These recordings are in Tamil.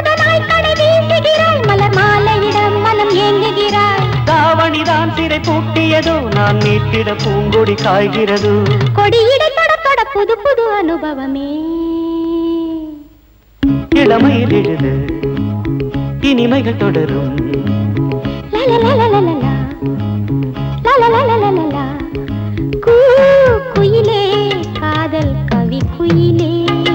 மன்மதனாய் கடை வீசுகிறாய் மலர் மாலையிடம் மனம் ஏங்குகிறாய் தாவணிதான் சிறை பூட்டியதோ நான் மீட்டிட பூங்கொடி காய்கிறது கொடியிட தொட தொட புது புது அனுபவமே இளமையில் எழுது இனிமைகள் தொடரும் லலலலலலலா. லலலலலலலா. கூ, குயிலே காதல் கவி குயிலே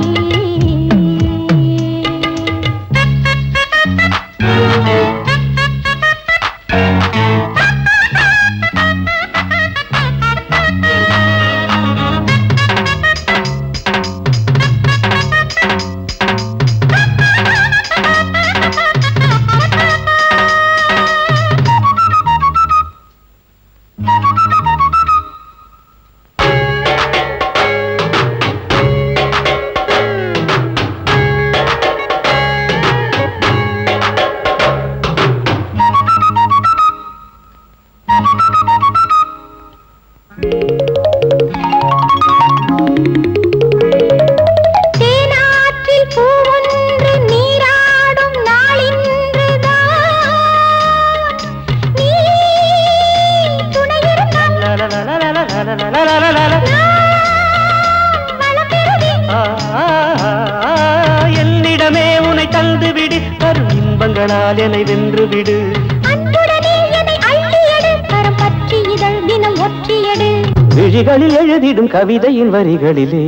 தேனாற்றில் பூவொன்று நீராடும் நாளின்றுதான் நீ துணையிருந்தால் லலலலலலலலலலலலல. நான் வளம் பெறுவேன். ஆ, ஆ, ஆ, என்னிடமே உன்னை தந்து விடு வரும் இன்பங்களால் என்னை வென்று விடு அன்புடனே என்னை அள்ளியடு கரம் பற்றி இதழ் தினம் ஒற்றியடு விழிகளில் எழுதிடும் கவிதையின் வரிகளிலே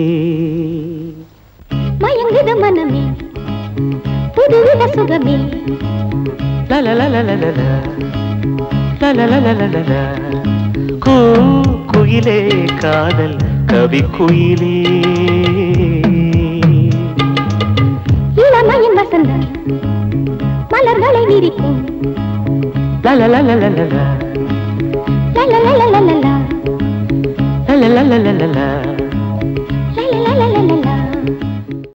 மயங்குத மனமே புதுவித சுகமே லலலலலலல. லலலலலலல. கூ குயிலே காதல் கவி குயிலே இளமையின் வசந்தம் மலர்களை விரிக்கும் லலலலலலல. லலலலலலலா. லலலலலலல.